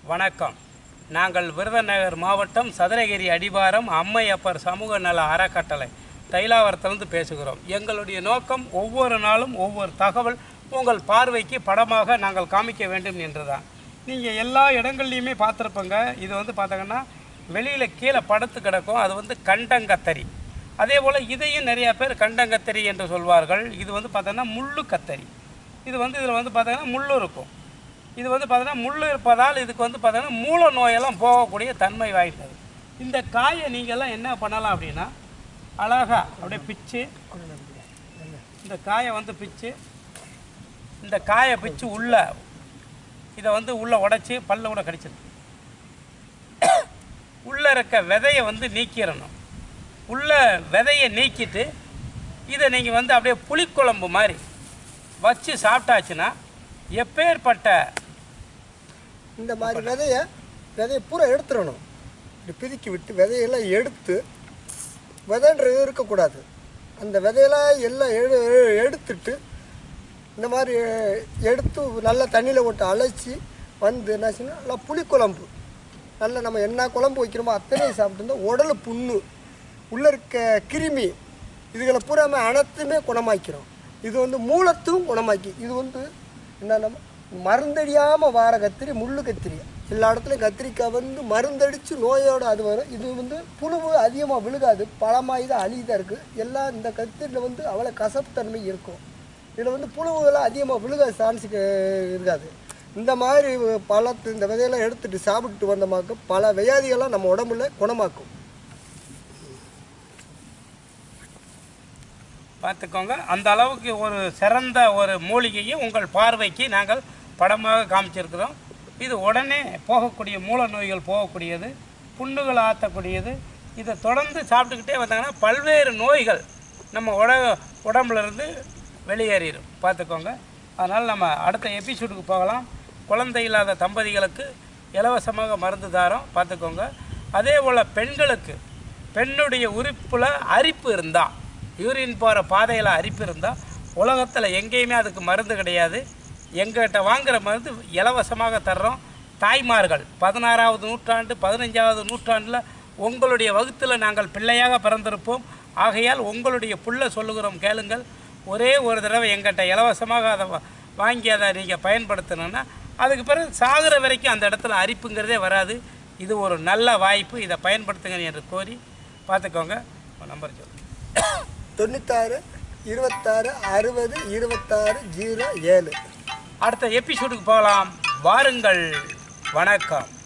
வணக்கம் நாங்கள் விருதுநகர் மாவட்டம் சதுரகிரி அடிவாரம் அம்மையப்பர் சமூக நல அறக்கட்டளை தைலாவரத்திலிருந்து பேசுகிறோம் எங்களுடைய நோக்கம் ஒவ்வொரு நாளும் ஒவ்வொரு தகவல் உங்கள் பார்வைக்கு படமாக நாங்கள் காமிக்க வேண்டும் என்றுதான் நீங்கள் எல்லா இடங்கள்லையுமே பார்த்துருப்பங்க இது வந்து பார்த்தாங்கன்னா வெளியில் கீழே படுத்து கிடக்கும் அது வந்து கண்டங்கத்தரி அதே போல் இதையும் நிறையா பேர் கண்டங்கத்தரி என்று சொல்வார்கள் இது வந்து பார்த்தோன்னா முள்ளு கத்தரி இது வந்து இதில் வந்து பார்த்தீங்கன்னா முள் இருக்கும் இது வந்து பார்த்தீங்கன்னா முள் இருப்பதால் இதுக்கு வந்து பார்த்தீங்கன்னா மூல நோயெல்லாம் போகக்கூடிய தன்மை வாய்ந்தது இந்த காயை நீங்கள்லாம் என்ன பண்ணலாம் அப்படின்னா அழகா அப்படியே பிச்சு இந்த காயை வந்து பிச்சு இந்த காயை பிச்சு உள்ள இதை வந்து உள்ளே உடைச்சி பல்ல கூட கடிச்சிருக்கு உள்ளே இருக்க விதையை வந்து நீக்கிடணும் உள்ள விதையை நீக்கிட்டு இதை நீங்கள் வந்து அப்படியே புளிக்குழம்பு மாதிரி வச்சு சாப்பிட்டாச்சுன்னா எப்பேற்பட்ட இந்த மாதிரி விதைய விதைய பூரா எடுத்துடணும் இப்படி பிதுக்கி விட்டு விதையெல்லாம் எடுத்து விதைன்றது இருக்கக்கூடாது அந்த விதையெல்லாம் எல்லாம் எடு எடுத்துட்டு இந்த மாதிரி எடுத்து நல்லா தண்ணியில் போட்டு அழைச்சி வந்து என்ன செய்யணும் நல்லா புளிக்குழம்பு நல்லா நம்ம என்ன குழம்பு வைக்கிறோமோ அத்தனையும் சாப்பிட்டு இருந்தால் உடல் புண்ணு உள்ளே இருக்க கிருமி இதுகளை பூராமே அனைத்துமே குணமாக்கிறோம் இது வந்து மூலத்தும் குணமாக்கி இது வந்து என்னன்னா மருந்தடியாமல் வார கத்திரி முள்ளு கத்திரி எல்லா இடத்துலையும் கத்திரிக்காய் வந்து மருந்தடித்து நோயோட அது வரும் இது வந்து புழுவு அதிகமாக விழுகாது பழமாக இது அழிதான் இருக்குது எல்லாம் இந்த கத்திரியில் வந்து அவ்வளோ கசப்புத்தன்மை இருக்கும் இதில் வந்து புழுவுகள்லாம் அதிகமாக விழுகாது சான்ஸுக்கு இருக்காது இந்த மாதிரி பழத்து இந்த விதையெல்லாம் எடுத்துட்டு சாப்பிட்டுட்டு வந்தமாக்க பல வியாதிகள்லாம் நம்ம உடம்புல குணமாக்கும் பார்த்துக்கோங்க அந்த அளவுக்கு ஒரு சிறந்த ஒரு மூலிகையை உங்கள் பார்வைக்கு நாங்கள் படமாக காமிச்சிருக்கிறோம் இது உடனே போகக்கூடிய மூல நோய்கள் போகக்கூடியது புண்ணுகள் ஆற்றக்கூடியது இதை தொடர்ந்து சாப்பிட்டுக்கிட்டே வந்தாங்கன்னா பல்வேறு நோய்கள் நம்ம உட உடம்புல இருந்து வெளியேறிடும் பார்த்துக்கோங்க அதனால் நம்ம அடுத்த எபிசோடுக்கு போகலாம் குழந்தை இல்லாத தம்பதிகளுக்கு இலவசமாக மருந்து தாரோம் பார்த்துக்கோங்க அதே போல் பெண்களுக்கு பெண்ணுடைய உறுப்பில் அரிப்பு இருந்தால் யூரின் போகிற பாதையில் அரிப்பு இருந்தால் உலகத்தில் எங்கேயுமே அதுக்கு மருந்து கிடையாது எங்ககிட்ட வாங்குகிற மருந்து இலவசமாக தர்றோம் தாய்மார்கள் பதினாறாவது நூற்றாண்டு பதினஞ்சாவது நூற்றாண்டில் உங்களுடைய வகுத்தில் நாங்கள் பிள்ளையாக பிறந்திருப்போம் ஆகையால் உங்களுடைய புள்ள சொல்லுகிறோம் கேளுங்கள் ஒரே ஒரு தடவை எங்கிட்ட இலவசமாக அதை வா- வாங்கி அதை நீங்கள் பயன்படுத்தணுன்னா அதுக்கு பிறகு சாகுற வரைக்கும் அந்த இடத்துல அரிப்புங்கிறதே வராது இது ஒரு நல்ல வாய்ப்பு இதை பயன்படுத்துங்க என்று கோரி பார்த்துக்கோங்க நம்பர் சொல்லு தொண்ணூத்தாறு இருபத்தாறு அறுபது இருபத்தாறு ஜீரோ ஏழு அடுத்த எபிசோடுக்கு போகலாம் வாருங்கள் வணக்கம்